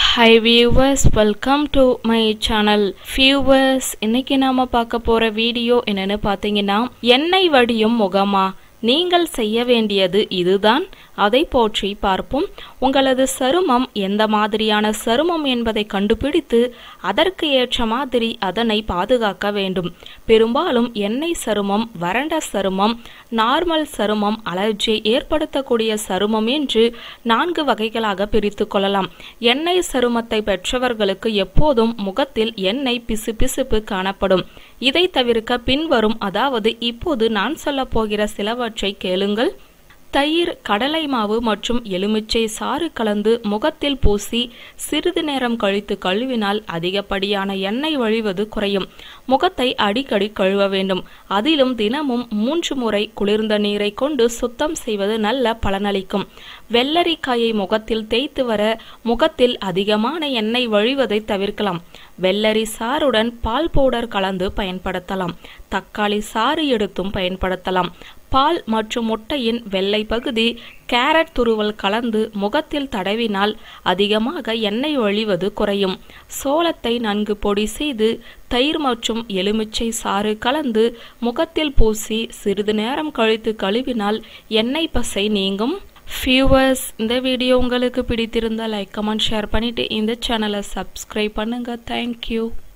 high viewers welcome to my channel viewers இன்னைக்கு நாம பார்க்க போற வீடியோ என்னன்னு பார்த்தீங்கன்னா எண்ணெய் வடியும் முகமா நீங்கள் செய்ய வேண்டியது இதுதான் அதை போற்றி பார்ப்போம் உங்களது சருமம் எந்த மாதிரியான சருமம் என்பதை கண்டுபிடித்து அதற்கு ஏற்ற மாதிரி அதனை பாதுகாக்க வேண்டும் பெரும்பாலும் எண்ணெய் சருமம் வறண்ட சருமம் நார்மல் சருமம் அலர்ஜியை ஏற்படுத்தக்கூடிய சருமம் என்று நான்கு வகைகளாக பிரித்து கொள்ளலாம் எண்ணெய் சருமத்தை பெற்றவர்களுக்கு எப்போதும் முகத்தில் எண்ணெய் பிசுபிசுப்பு காணப்படும் இதை தவிர்க்க பின்வரும் அதாவது இப்போது நான் சொல்ல போகிற சிலவற்றை கேளுங்கள் தயிர் கடலை மாவு மற்றும் எலுமிச்சை சாறு கலந்து முகத்தில் பூசி சிறிது நேரம் கழித்து கழுவினால் அதிகப்படியான எண்ணெய் வழிவது குறையும் முகத்தை அடிக்கடி கழுவ வேண்டும் அதிலும் தினமும் மூன்று முறை குளிர்ந்த நீரை கொண்டு சுத்தம் செய்வது நல்ல பலனளிக்கும் வெள்ளரிக்காயை முகத்தில் தேய்த்து வர முகத்தில் அதிகமான எண்ணெய் வழிவதை தவிர்க்கலாம் வெள்ளரி சாறுடன் பால் பவுடர் கலந்து பயன்படுத்தலாம் தக்காளி சாறு எடுத்தும் பயன்படுத்தலாம் பால் மற்றும் முட்டையின் வெள்ளை பகுதி கேரட் துருவல் கலந்து முகத்தில் தடவினால் அதிகமாக எண்ணெய் வழிவது குறையும் சோளத்தை நன்கு பொடி செய்து தயிர் மற்றும் எலுமிச்சை சாறு கலந்து முகத்தில் பூசி சிறிது நேரம் கழித்து கழுவினால் எண்ணெய் பசை நீங்கும் வியூவர்ஸ் இந்த வீடியோ உங்களுக்கு பிடித்திருந்தால் லைக் கமெண்ட் ஷேர் பண்ணிவிட்டு இந்த சேனலை சப்ஸ்கிரைப் பண்ணுங்கள் தேங்க்யூ